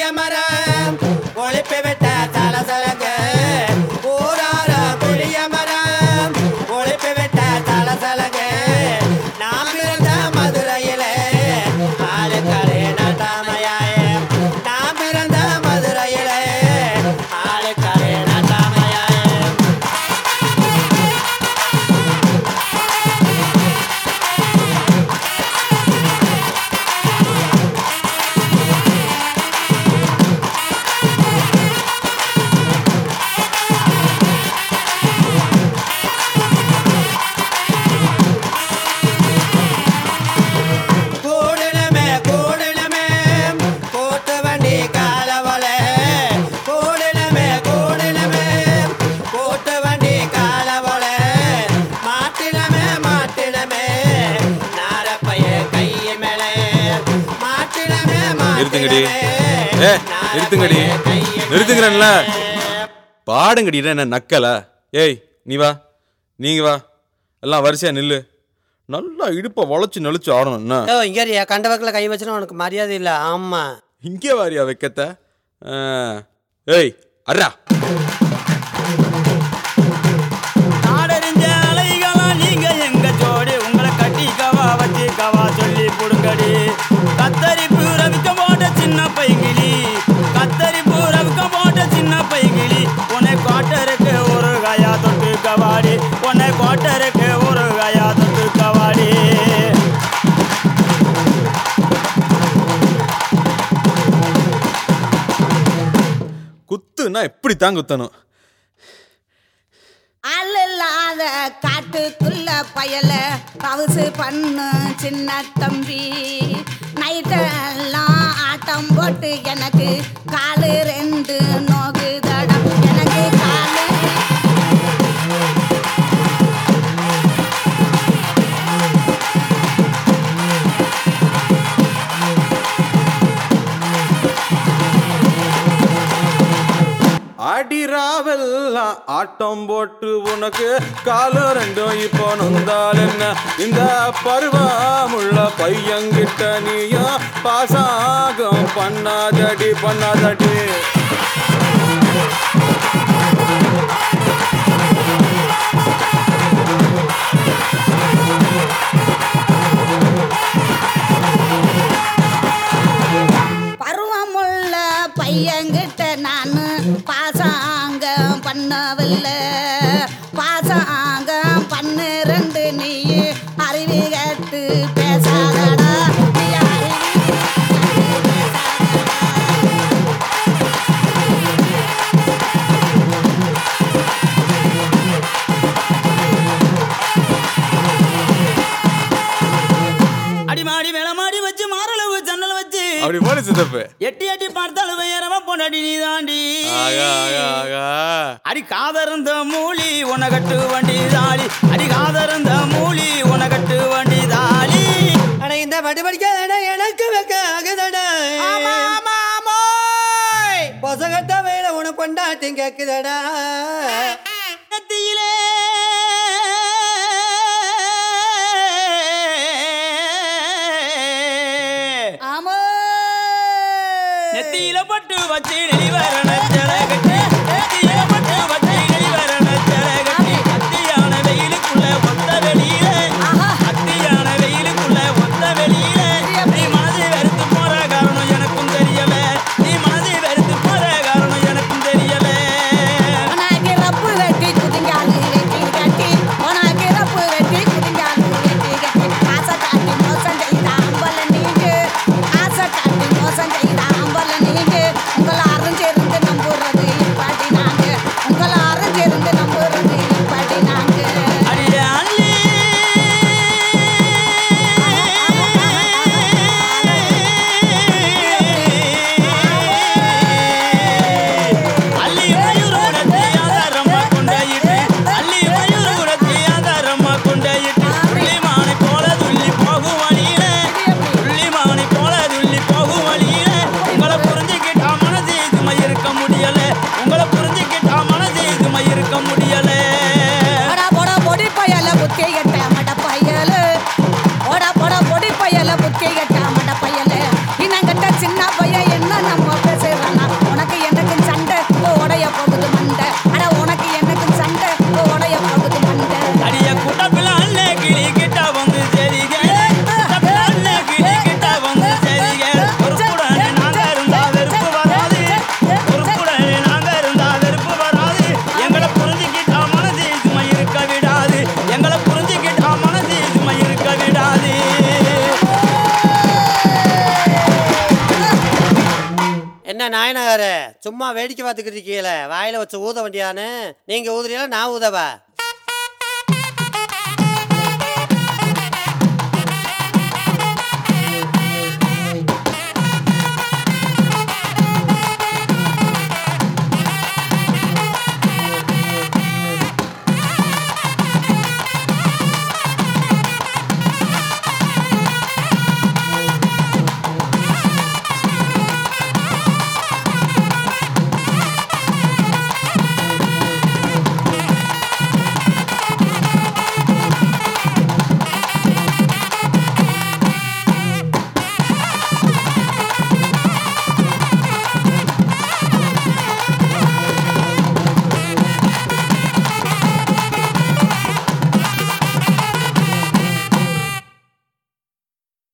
மரம் ஒழிப்பு விட்ட சலசலங்க ஊரார புளிய மரம் ஒழிப்பு விட்ட சலசலங்க நாம் இருந்த மதுரையிலே ஆளுக்கரை நட்டாமையாயே நாம் இருந்த மதுரையிலே ஆளுக்கரை நட்டாமையாயே கூடலமே கூடலமே கூட்டு வண்டி காலவலே கூடலமே கூடலமே கூட்டு வண்டி காலவலே மாட்டினமே மாட்டினமே நாரப்பைய கைய மேலே மாட்டினமே நிறுத்துங்கடி. ஏ, நிறுத்துங்கடி. நிறுத்துங்கிறேன்ல. பாடுங்கடி என்ன நக்கலா ஏய் நீ வா நீங்க வா எல்லாம் வரிசையா நில்லு நல்லா இடுப்பை வளைச்சு நெளிச்சு ஆடணும் என்ன ஓ இங்கே கண்ட வக்கில் கை வச்சுனா உனக்கு மரியாதை இல்லை ஆமா இங்கே வாரியா வைக்கத்த ஆ. ஏய் அர்ரா நாடறிஞ்ச அலைகளா நீங்க எங்க ஜோடி உங்களை கட்டிக்கவா வச்சுக்கவா சொல்லி புடுங்கடி கத்தரிப்பு ரவிக்க போட்ட சின்ன பைங்கிளி கத்தரிப்பு ரவிக்க போட்ட சின்ன பைங்கிளி உன்னை கோட்டருக்கு ஒரு கயா தொட்டு கவாடி உன்னை கோட்டருக்கு ஒரு கயா தொட்டு கவாடி குத்துனா எப்படி தான் குத்தணும் அல்லாத காட்டுக்குள்ள பயல பவுசு பண்ணு சின்ன தம்பி நைட்டெல்லாம் ஆட்டம் போட்டு எனக்கு காலு ரெண்டு நோகுதடா எனக்கு காலு அடிராவெல்லாம் ஆட்டம் போட்டு உனக்கு காலம் ரெண்டும் இப்போ நொந்தால் என்ன இந்த பருவமுள்ள பையன்கிட்ட நீயும் பாசாகம் பண்ணாதடி பண்ணாதடி பருவமுள்ள பையன்கிட்ட நான் பாசாங்க பண்ணவில்லை பாசாங்க பண்ணு ரெண்டு நீ அறிவி கேட்டு பேசாதடா நீ அறிவி கேட்டு பேசாதடா. அடிமாடி மேலமாடி வச்சு மாரளவு ஜன்னல் வச்சு அப்படி போல சித்தப்பு எட்டி எட்டி பார்த்தாலும் உயரமா பொண்டாடி நீ தாண்டி ஆகா ஆகா ஆகா அடி காதருந்த மூலி உனகட்டு வண்டி தாளி அடி காதருந்த மூலி உனகட்டு வண்டி தாளி அட இந்த பட்டு படிக்காதடா எனக்கு வைக்க ஆகுதடா பொசகட்ட வேலை உனக்கு கொண்டாட்டி கேக்குதடா நெத்தியிலே ஆமோ நெத்தியில பட்டு வச்சு நெளிவரண கட்டி நெத்தியில பட்டு வச்சு நெளிவரண கட்டி அத்தியான வெயிலுக்குள்ள ஒத்த வெளியில அத்தியான வெயிலுக்குள்ள ஒத்த வெளியில நீ மனதை வெறுத்து போற காரணம் எனக்கும் தெரியல நீ மனதை வெறுத்து போற காரணம் எனக்கும் தெரியல உனக்கு ரப்பு வெட்டி குதிங்காலு வெட்டி கட்டி உனக்கு ரப்பு வெட்டி குதிங்காலு வெட்டி கட்டி ஆசை காட்டி மோசம் செய்த அம்பல நீங்க ஆசை காட்டி மோசம் செய்த அம்பல நீங்க உங்களை அறிஞ்சிருந்து நம்புறது என்ன நாயனகாரு சும்மா வேடிக்கை பார்த்துக்கிட்டு இருக்கீங்களே வாயில வச்சு ஊத வேண்டியான்னு நீங்க ஊதுறீங்களா நான் ஊதவா